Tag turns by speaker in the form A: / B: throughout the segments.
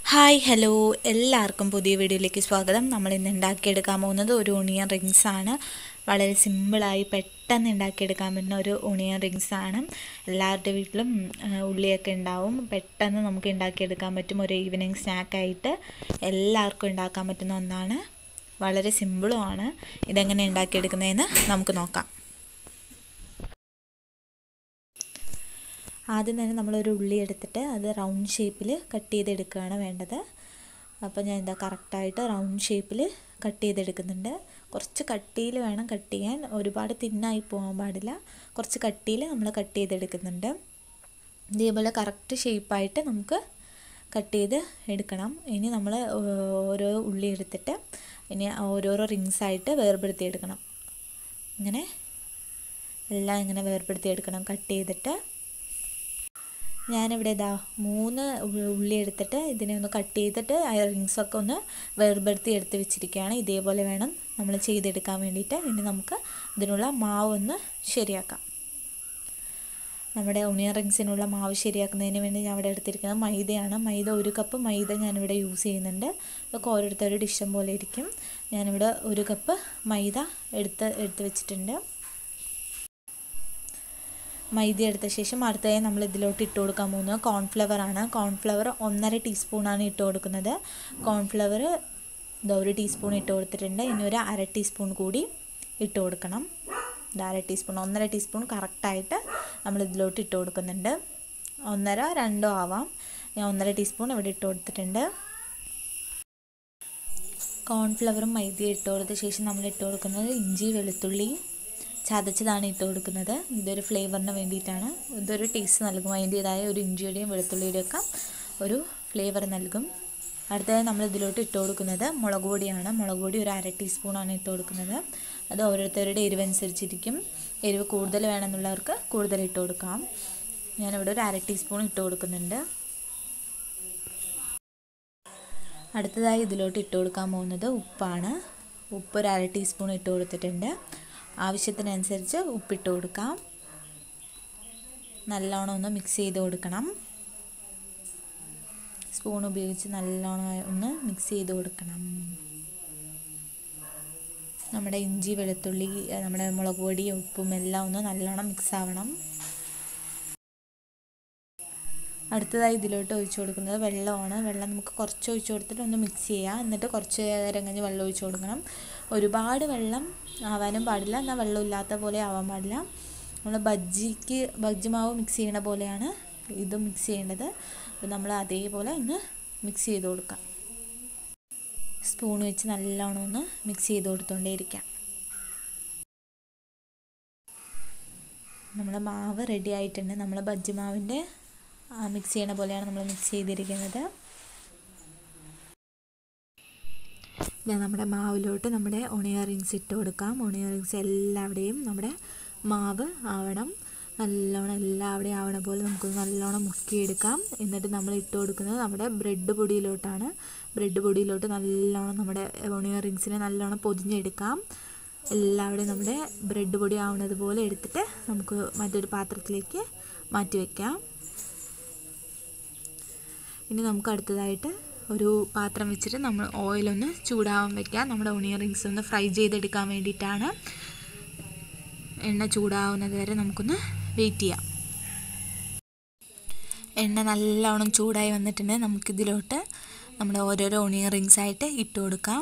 A: hi hello എല്ലാവർക്കും പുതിയ വീഡിയോയിലേക്ക് സ്വാഗതം നമ്മൾ ഇന്ന് ഉണ്ടാക്കിയെടുക്കാൻ പോകുന്നത് ഒരു ഓണിയൻ റിങ്സ് ആണ് വളരെ സിമ്പിളായി പെട്ടെന്ന് ഉണ്ടാക്കിയെടുക്കാൻ പറ്റുന്ന ഒരു ഓണിയൻ റിങ്സ് ആണ് എല്ലാവരുടെ വീട്ടിലും ആ, ഉള്ളിയൊക്കെ ഉണ്ടാവും പെട്ടെന്ന് നമുക്ക് ഉണ്ടാക്കിയെടുക്കാൻ പറ്റും ഒരു ഈവനിങ് സ്നാക്കായിട്ട് എല്ലാവർക്കും ഉണ്ടാക്കാൻ പറ്റുന്ന ഒന്നാണ് വളരെ സിമ്പിളുമാണ് ഇതെങ്ങനെ ഉണ്ടാക്കിയെടുക്കുന്നതെന്ന് നമുക്ക് നോക്കാം ആദ്യം തന്നെ നമ്മളൊരു ഉള്ളി എടുത്തിട്ട് അത് റൗണ്ട് ഷേപ്പിൽ കട്ട് ചെയ്തെടുക്കുകയാണ് വേണ്ടത് അപ്പോൾ ഞാൻ എന്താ കറക്റ്റായിട്ട് റൗണ്ട് ഷേപ്പിൽ കട്ട് ചെയ്തെടുക്കുന്നുണ്ട് കുറച്ച് കട്ടിയിൽ വേണം കട്ട് ചെയ്യാൻ ഒരുപാട് തിന്നായി പോകാൻ പാടില്ല കുറച്ച് കട്ടിയിൽ നമ്മൾ കട്ട് ചെയ്തെടുക്കുന്നുണ്ട് ഇതേപോലെ കറക്റ്റ് ഷേപ്പായിട്ട് നമുക്ക് കട്ട് ചെയ്ത് എടുക്കണം ഇനി നമ്മൾ ഓരോ ഉള്ളി എടുത്തിട്ട് ഇനി ഓരോരോ റിങ്സ് ആയിട്ട് വേർപെടുത്തി എടുക്കണം ഇങ്ങനെ എല്ലാം ഇങ്ങനെ വേർപെടുത്തി എടുക്കണം കട്ട് ചെയ്തിട്ട് ഞാനിവിടെ ഇതാ മൂന്ന് ഉള്ളി എടുത്തിട്ട് ഇതിനെ ഒന്ന് കട്ട് ചെയ്തിട്ട് ആ റിങ്സൊക്കെ ഒന്ന് വേർപെടുത്തി എടുത്ത് വെച്ചിരിക്കുകയാണ് ഇതേപോലെ വേണം നമ്മൾ ചെയ്തെടുക്കാൻ വേണ്ടിയിട്ട് ഇനി നമുക്ക് ഇതിനുള്ള മാവ് ഒന്ന് ശരിയാക്കാം നമ്മുടെ ഒണിയൻ റിങ്സിനുള്ള മാവ് ശരിയാക്കുന്നതിന് വേണ്ടി ഞാൻ ഇവിടെ എടുത്തിരിക്കുന്നത് മൈദയാണ് മൈദ ഒരു കപ്പ് മൈദ ഞാനിവിടെ യൂസ് ചെയ്യുന്നുണ്ട് അതൊക്കെ ഓരോരുത്തരുടെ ഇഷ്ടം പോലെ ഇരിക്കും ഞാനിവിടെ ഒരു കപ്പ് മൈദ എടുത്ത് എടുത്ത് വെച്ചിട്ടുണ്ട് മൈദ എടുത്ത ശേഷം അടുത്തതായി നമ്മൾ ഇതിലോട്ട് ഇട്ട് കൊടുക്കാൻ പോകുന്നത് കോൺഫ്ലവർ ആണ് കോൺഫ്ലവർ ഒന്നര ടീസ്പൂണാണ് ഇട്ട് കൊടുക്കുന്നത് കോൺഫ്ലവർ ഇതാ ഒരു ടീസ്പൂൺ ഇട്ട് കൊടുത്തിട്ടുണ്ട് ഇനി ഒരു അര ടീസ്പൂൺ കൂടി ഇട്ട് കൊടുക്കണം ഇത് അര ടീസ്പൂൺ ഒന്നര ടീസ്പൂൺ കറക്റ്റായിട്ട് നമ്മൾ ഇതിലോട്ട് ഇട്ട് കൊടുക്കുന്നുണ്ട് ഒന്നര രണ്ടോ ആവാം ഞാൻ ഒന്നര ടീസ്പൂൺ ഇവിടെ ഇട്ട് കൊടുത്തിട്ടുണ്ട് കോൺഫ്ലവറും മൈദയും ഇട്ട് കൊടുത്ത ശേഷം നമ്മൾ ഇട്ട് കൊടുക്കുന്നത് ഇഞ്ചി വെളുത്തുള്ളി ചതച്ചതാണ് ഇട്ട് കൊടുക്കുന്നത് ഇതൊരു ഫ്ലേവറിന് വേണ്ടിയിട്ടാണ് ഇതൊരു ടേസ്റ്റ് നൽകും അതിൻ്റേതായ ഒരു ഇഞ്ചിയുടെയും വെളുത്തുള്ളിയുടെയും ഒക്കെ ഒരു ഫ്ലേവർ നൽകും അടുത്തതായി നമ്മൾ ഇതിലോട്ട് ഇട്ട് കൊടുക്കുന്നത് മുളക് പൊടിയാണ് മുളക് പൊടി ഒരു അര ടീസ്പൂണാണ് ഇട്ട് കൊടുക്കുന്നത് അത് ഓരോരുത്തരുടെ എരിവ് അനുസരിച്ചിരിക്കും എരിവ് കൂടുതൽ വേണമെന്നുള്ളവർക്ക് കൂടുതൽ ഇട്ട് കൊടുക്കാം ഞാനിവിടെ ഒരു അര ടീസ്പൂൺ ഇട്ട് കൊടുക്കുന്നുണ്ട് അടുത്തതായി ഇതിലോട്ട് ഇട്ട് കൊടുക്കാൻ പോകുന്നത് ഉപ്പാണ് ഉപ്പ് ഒരു അര ടീസ്പൂൺ ഇട്ട് കൊടുത്തിട്ടുണ്ട് ആവശ്യത്തിനനുസരിച്ച് ഉപ്പിട്ട് കൊടുക്കാം നല്ലോണം ഒന്ന് മിക്സ് ചെയ്ത് കൊടുക്കണം സ്പൂൺ ഉപയോഗിച്ച് നല്ലോണം ഒന്ന് മിക്സ് ചെയ്ത് കൊടുക്കണം നമ്മുടെ ഇഞ്ചി വെളുത്തുള്ളി നമ്മുടെ മുളക് പൊടി ഉപ്പും എല്ലാം ഒന്ന് നല്ലോണം മിക്സ് ആവണം അടുത്തതായി ഇതിലോട്ട് ഒഴിച്ചു കൊടുക്കുന്നത് വെള്ളമാണ് വെള്ളം നമുക്ക് കുറച്ച് ഒഴിച്ചു കൊടുത്തിട്ട് ഒന്ന് മിക്സ് ചെയ്യുക എന്നിട്ട് കുറച്ച് നേരം കഴിഞ്ഞ് വെള്ളം ഒഴിച്ചു കൊടുക്കണം ഒരുപാട് വെള്ളം ആവാനും പാടില്ല എന്നാൽ വെള്ളം ഇല്ലാത്ത പോലെ ആവാൻ പാടില്ല നമ്മൾ ബജ്ജിക്ക് ബജ്ജി മാവ് മിക്സ് ചെയ്യണ പോലെയാണ് ഇതും മിക്സ് ചെയ്യേണ്ടത് അപ്പോൾ നമ്മൾ അതേപോലെ ഒന്ന് മിക്സ് ചെയ്ത് കൊടുക്കാം സ്പൂൺ വെച്ച് നല്ലോണം ഒന്ന് മിക്സ് ചെയ്ത് കൊടുത്തുകൊണ്ടേയിരിക്കാം നമ്മുടെ മാവ് റെഡി ആയിട്ടുണ്ട് നമ്മൾ ബജ്ജി മാവിൻ്റെ മിക്സ് ചെയ്യണ പോലെയാണ് നമ്മൾ മിക്സ് ചെയ്തിരിക്കുന്നത് ഞാൻ നമ്മുടെ മാവിലോട്ട് നമ്മുടെ ഒണിയൻ റിങ്സ് ഇട്ട് കൊടുക്കാം ഒണിയൻ റിങ്സ് എല്ലാവിടെയും നമ്മുടെ മാവ് ആവണം നല്ലോണം എല്ലാവിടെയും ആവണ പോലെ നമുക്ക് നല്ലോണം മുക്കിയെടുക്കാം എന്നിട്ട് നമ്മൾ ഇട്ട് കൊടുക്കുന്നത് നമ്മുടെ ബ്രെഡ് പൊടിയിലോട്ടാണ് ബ്രെഡ് പൊടിയിലോട്ട് നല്ലോണം നമ്മുടെ ഒണിയൻ റിങ്സിനെ നല്ലോണം പൊതിഞ്ഞെടുക്കാം എല്ലാവിടെയും നമ്മുടെ ബ്രെഡ് പൊടി ആവുന്നത് പോലെ എടുത്തിട്ട് നമുക്ക് മറ്റൊരു പാത്രത്തിലേക്ക് മാറ്റി വയ്ക്കാം ഇനി നമുക്ക് അടുത്തതായിട്ട് ഒരു പാത്രം വെച്ചിട്ട് നമ്മൾ ഓയിലൊന്ന് ചൂടാവാൻ വെക്കാം നമ്മുടെ ഒണിയൻ റിങ്സ് ഒന്ന് ഫ്രൈ ചെയ്തെടുക്കാൻ വേണ്ടിയിട്ടാണ് എണ്ണ ചൂടാവുന്നത് വരെ നമുക്കൊന്ന് വെയിറ്റ് ചെയ്യാം എണ്ണ നല്ലോണം ചൂടായി വന്നിട്ടുണ്ട് നമുക്കിതിലോട്ട് നമ്മുടെ ഓരോരോ ഒണിയൻ റിങ്സ് ആയിട്ട് ഇട്ട് കൊടുക്കാം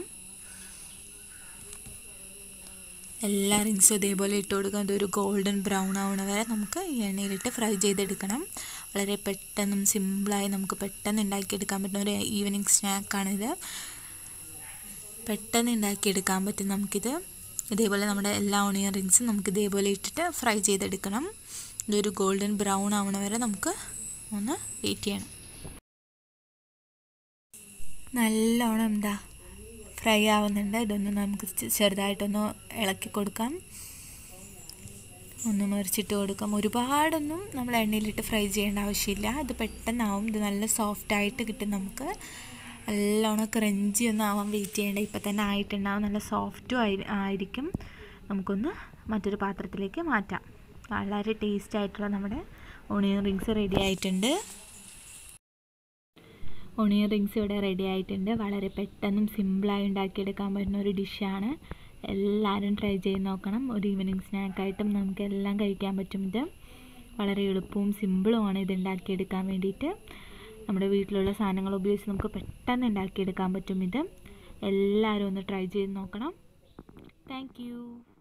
A: എല്ലാ റിങ്സും ഇതേപോലെ ഇട്ട് കൊടുക്കാം ഇതൊരു ഗോൾഡൻ ബ്രൗൺ ആവണ വരെ നമുക്ക് ഈ എണ്ണയിലിട്ട് ഫ്രൈ ചെയ്തെടുക്കണം വളരെ പെട്ടെന്നും സിമ്പിളായി നമുക്ക് പെട്ടെന്ന് ഉണ്ടാക്കിയെടുക്കാൻ പറ്റുന്ന ഒരു ഈവനിങ് സ്നാക്കാണിത് പെട്ടെന്ന് ഉണ്ടാക്കിയെടുക്കാൻ പറ്റും നമുക്കിത് ഇതേപോലെ നമ്മുടെ എല്ലാ ഓണിയൻ റിങ്സും നമുക്ക് ഇതേപോലെ ഇട്ടിട്ട് ഫ്രൈ ചെയ്തെടുക്കണം ഇതൊരു ഗോൾഡൻ ബ്രൗൺ ആവണ വരെ നമുക്ക് ഒന്ന് വെയിറ്റ് ചെയ്യണം നല്ലോണം എന്താ ഫ്രൈ ആവുന്നുണ്ട് ഇതൊന്ന് നമുക്ക് ചെറുതായിട്ടൊന്ന് ഇളക്കി കൊടുക്കാം ഒന്ന് മറിച്ചിട്ട് കൊടുക്കാം ഒരുപാടൊന്നും നമ്മൾ എണ്ണയിലിട്ട് ഫ്രൈ ചെയ്യേണ്ട ആവശ്യമില്ല ഇത് പെട്ടെന്നാവും ഇത് നല്ല സോഫ്റ്റായിട്ട് കിട്ടും നമുക്ക് നല്ലോണം ക്രഞ്ചി ഒന്നും ആവാൻ വെയിറ്റ് ചെയ്യേണ്ട ഇപ്പം തന്നെ ആയിട്ടുണ്ടാവും നല്ല സോഫ്റ്റും ആയി ആയിരിക്കും നമുക്കൊന്ന് മറ്റൊരു പാത്രത്തിലേക്ക് മാറ്റാം വളരെ ടേസ്റ്റ് ആയിട്ടുള്ള നമ്മുടെ ഓണിയൻ റിങ്സ് റെഡി ആയിട്ടുണ്ട് ഒണിയൻ റിങ്സ് ഇവിടെ റെഡി ആയിട്ടുണ്ട് വളരെ പെട്ടെന്നും സിമ്പിളായി ഉണ്ടാക്കിയെടുക്കാൻ പറ്റുന്ന ഒരു ഡിഷാണ് എല്ലാവരും ട്രൈ ചെയ്ത് നോക്കണം ഒരു ഈവനിങ് സ്നാക്കായിട്ടും നമുക്ക് എല്ലാം കഴിക്കാൻ പറ്റും ഇത് വളരെ എളുപ്പവും സിമ്പിളുമാണ് ഇത് ഉണ്ടാക്കിയെടുക്കാൻ വേണ്ടിയിട്ട് നമ്മുടെ വീട്ടിലുള്ള സാധനങ്ങൾ ഉപയോഗിച്ച് നമുക്ക് പെട്ടെന്ന് ഉണ്ടാക്കിയെടുക്കാൻ പറ്റും ഇത് എല്ലാവരും ഒന്ന് ട്രൈ ചെയ്ത് നോക്കണം താങ്ക്